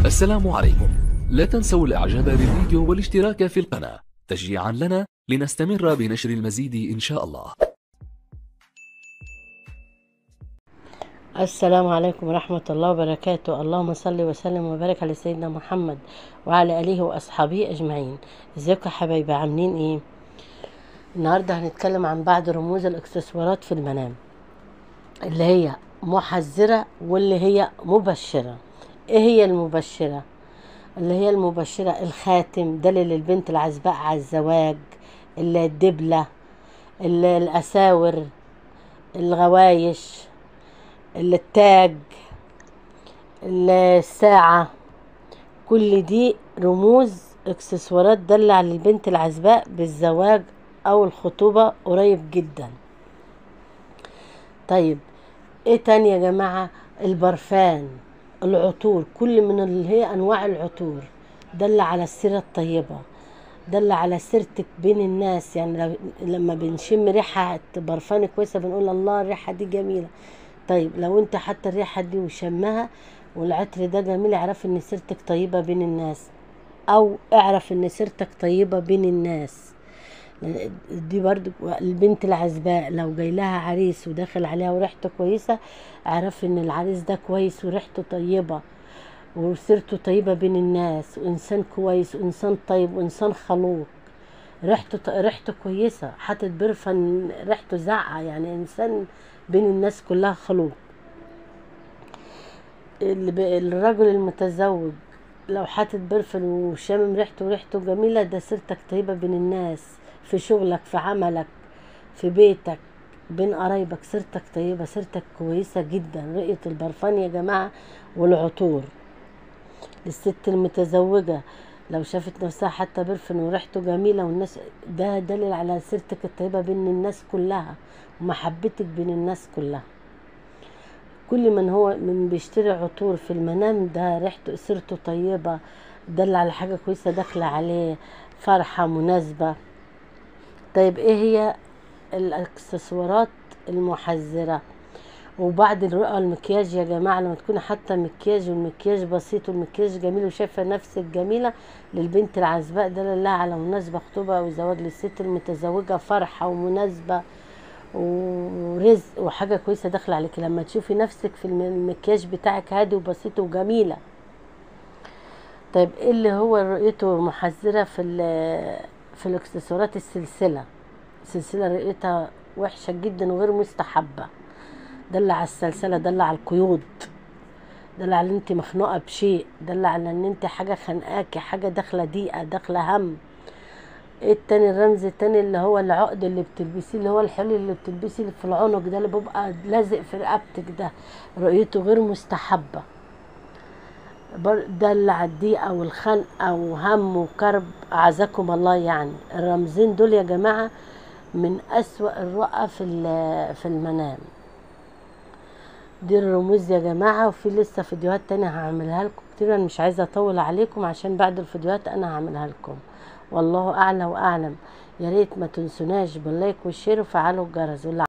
السلام عليكم لا تنسوا الاعجاب بالفيديو والاشتراك في القناة تشجيعا لنا لنستمر بنشر المزيد ان شاء الله السلام عليكم ورحمة الله وبركاته اللهم صل وسلم وبارك على سيدنا محمد وعلى آله وأصحابه أجمعين ازيكم يا حبايبي عاملين ايه النهاردة هنتكلم عن بعض رموز الاكسسوارات في المنام اللي هي محذرة واللي هي مبشرة ايه هي المبشرة اللي هي المبشرة الخاتم دليل البنت العزباء على الزواج الدبلة الأساور الغوايش التاج الساعة كل دي رموز اكسسوارات دل على البنت العزباء بالزواج او الخطوبة قريب جدا طيب ايه تاني يا جماعة البرفان العطور كل من اللي هي انواع العطور دل على السيرة الطيبة دل على سيرتك بين الناس يعني لو لما بنشم ريحة برفان كويسة بنقول الله الريحة دي جميلة طيب لو انت حتى الريحة دي وشمها والعطر ده جميل اعرف ان سيرتك طيبة بين الناس او اعرف ان سيرتك طيبة بين الناس دي برضو البنت العزباء لو جاي لها عريس وداخل عليها وريحته كويسة اعرف ان العريس ده كويس وريحته طيبة وسيرته طيبة بين الناس وانسان كويس وانسان طيب وانسان خلوق ريحته ريحته كويسة حاطط برفان ريحته زعة يعني انسان بين الناس كلها خلوق الرجل المتزوج لو حاطط برفان وشامم ريحته وريحته جميلة ده سيرتك طيبة بين الناس في شغلك في عملك في بيتك بين قرايبك سيرتك طيبة سيرتك كويسة جدا رؤية البرفان يا جماعة والعطور للست المتزوجة لو شافت نفسها حتى برفن وريحته جميلة والناس ده دليل على سيرتك الطيبة بين الناس كلها ومحبتك بين الناس كلها كل من هو من بيشتري عطور في المنام ده ريحته سيرته طيبة دل على حاجة كويسة داخلة عليه فرحة مناسبة طيب ايه هي الاكسسوارات المحذرة وبعد الرؤى المكياج يا جماعة لما تكون حتى مكياج والمكياج بسيط والمكياج جميل وشايفة نفسك جميلة للبنت العزباء ده لله على مناسبة خطوبة أو زواج للست المتزوجة فرحة ومناسبة ورزق وحاجة كويسة داخلة عليك لما تشوفي نفسك في المكياج بتاعك هادي وبسيط وجميلة طيب ايه اللي هو رؤيته محذرة في في الاكسسوارات السلسلة سلسلة رؤيتها وحشة جدا وغير مستحبة دل على السلسلة دل على القيود دل على ان انت مخنوقة بشيء دل على ان انت حاجة خانقاكي حاجة داخلة ضيقة داخلة هم ايه التاني الرمز التاني اللي هو العقد اللي بتلبسيه اللي هو الحلو اللي بتلبسيه في العنق ده اللي بيبقى لازق في رقبتك ده رؤيته غير مستحبة دل على الضيقة والخنقة وهم وكرب أعزكم الله يعني الرمزين دول يا جماعة من أسوأ الرؤى في في المنام دي الرموز يا جماعة وفي لسه فيديوهات تانية هعملها لكم كتير انا مش عايزة اطول عليكم عشان بعد الفيديوهات انا هعملها لكم والله اعلى واعلم يا ريت ما تنسوناش باللايك والشير وفعلوا الجرس